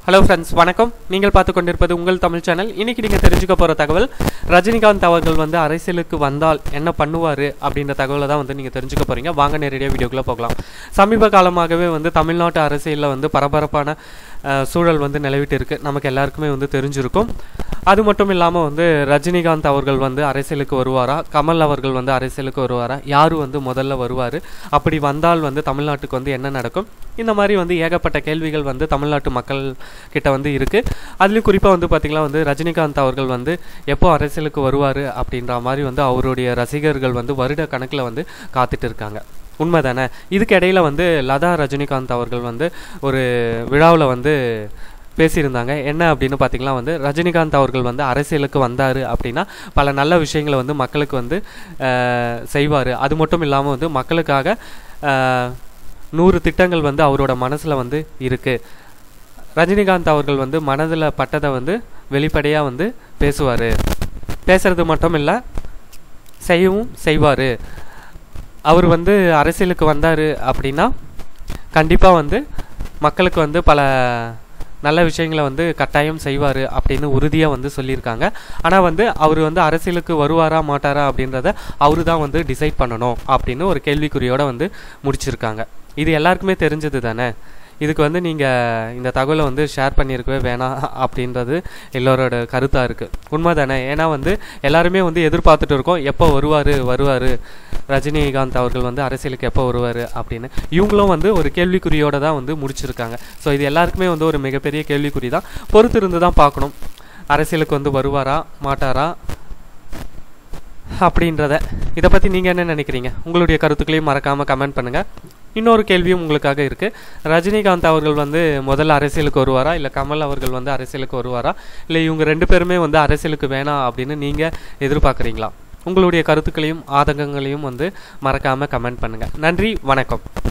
hello friends வணக்கம் நீங்கள் பார்த்து கொண்டிருப்பது உங்கள் தமிழ் சேனல் இன்னைக்கு நீங்கள் தெரிஞ்சுக்க போகிற தகவல் ரஜினிகாந்த் அவர்கள் வந்து அரசியலுக்கு வந்தால் என்ன பண்ணுவார் அப்படின்ற தகவலை தான் வந்து நீங்கள் தெரிஞ்சுக்க போகிறீங்க வாங்க நேரடியாக வீடியோக்குள்ளே போகலாம் சமீப காலமாகவே வந்து தமிழ்நாட்டு அரசியலில் வந்து பரபரப்பான அஹ், சூழல் வந்து நிலவிட்டு இருக்கு நமக்கு எல்லாருக்குமே வந்து தெரிஞ்சிருக்கும் அது மட்டும் இல்லாமல் வந்து ரஜினிகாந்த் அவர்கள் வந்து அரசியலுக்கு வருவாரா கமல் அவர்கள் வந்து அரசியலுக்கு வருவாரா யார் வந்து முதல்ல வருவார் அப்படி வந்தால் வந்து தமிழ்நாட்டுக்கு வந்து என்ன நடக்கும் இந்த மாதிரி வந்து ஏகப்பட்ட கேள்விகள் வந்து தமிழ்நாட்டு மக்கள் கிட்ட வந்து இருக்குது அதுலேயும் குறிப்பாக வந்து பார்த்திங்கன்னா வந்து ரஜினிகாந்த் அவர்கள் வந்து எப்போ அரசியலுக்கு வருவார் அப்படின்ற மாதிரி வந்து அவருடைய ரசிகர்கள் வந்து வருட கணக்கில் வந்து காத்துட்டு இருக்காங்க உண்மை தானே இதுக்கு இடையில வந்து லதா ரஜினிகாந்த் அவர்கள் வந்து ஒரு விழாவில் வந்து பேசியிருந்தாங்க என்ன அப்படின்னு பார்த்தீங்கன்னா வந்து ரஜினிகாந்த் அவர்கள் வந்து அரசியலுக்கு வந்தார் அப்படின்னா பல நல்ல விஷயங்களை வந்து மக்களுக்கு வந்து செய்வார் அது மட்டும் இல்லாமல் வந்து மக்களுக்காக அஹ், நூறு திட்டங்கள் வந்து அவரோட மனசில் வந்து இருக்குது ரஜினிகாந்த் அவர்கள் வந்து மனதில் பட்டதை வந்து வெளிப்படையாக வந்து பேசுவார் பேசுறது மட்டும் இல்லை செய்யவும் செய்வார் அவர் வந்து அரசியலுக்கு வந்தார் அப்படின்னா கண்டிப்பாக வந்து மக்களுக்கு வந்து பல நல்ல விஷயங்களை வந்து கட்டாயம் செய்வார் அப்படின்னு உறுதியாக வந்து சொல்லியிருக்காங்க ஆனால் வந்து அவர் வந்து அரசியலுக்கு வருவாரா மாட்டாரா அப்படின்றத அவரு தான் வந்து டிசைட் பண்ணணும் அப்படின்னு ஒரு கேள்விக்குறியோட வந்து முடிச்சிருக்காங்க இது எல்லாருக்குமே தெரிஞ்சது தானே இதுக்கு வந்து நீங்கள் இந்த தகவலை வந்து ஷேர் பண்ணியிருக்கவே வேணாம் அப்படின்றது எல்லோரோட கருத்தாக இருக்குது உண்மை தானே ஏன்னா வந்து எல்லாருமே வந்து எதிர்பார்த்துட்டு இருக்கோம் எப்போ வருவார் வருவார் ரஜினிகாந்த் அவர்கள் வந்து அரசியலுக்கு எப்போ வருவார் அப்படின்னு இவங்களும் வந்து ஒரு கேள்விக்குறியோட தான் வந்து முடிச்சிருக்காங்க ஸோ இது எல்லாருக்குமே வந்து ஒரு மிகப்பெரிய கேள்விக்குறி தான் பொறுத்து இருந்து தான் பார்க்கணும் அரசியலுக்கு வந்து வருவாரா மாட்டாரா அப்படின்றத இதை பற்றி நீங்கள் என்ன நினைக்கிறீங்க உங்களுடைய கருத்துக்களையும் மறக்காமல் கமெண்ட் பண்ணுங்கள் இன்னொரு கேள்வியும் உங்களுக்காக இருக்குது ரஜினிகாந்த் அவர்கள் வந்து முதல்ல அரசியலுக்கு வருவாரா இல்லை கமல் அவர்கள் வந்து அரசியலுக்கு வருவாரா இல்லை இவங்க ரெண்டு பேருமே வந்து அரசியலுக்கு வேணாம் அப்படின்னு நீங்கள் எதிர்பார்க்குறீங்களா உங்களுடைய கருத்துக்களையும் ஆதங்கங்களையும் வந்து மறக்காமல் கமெண்ட் பண்ணுங்கள் நன்றி வணக்கம்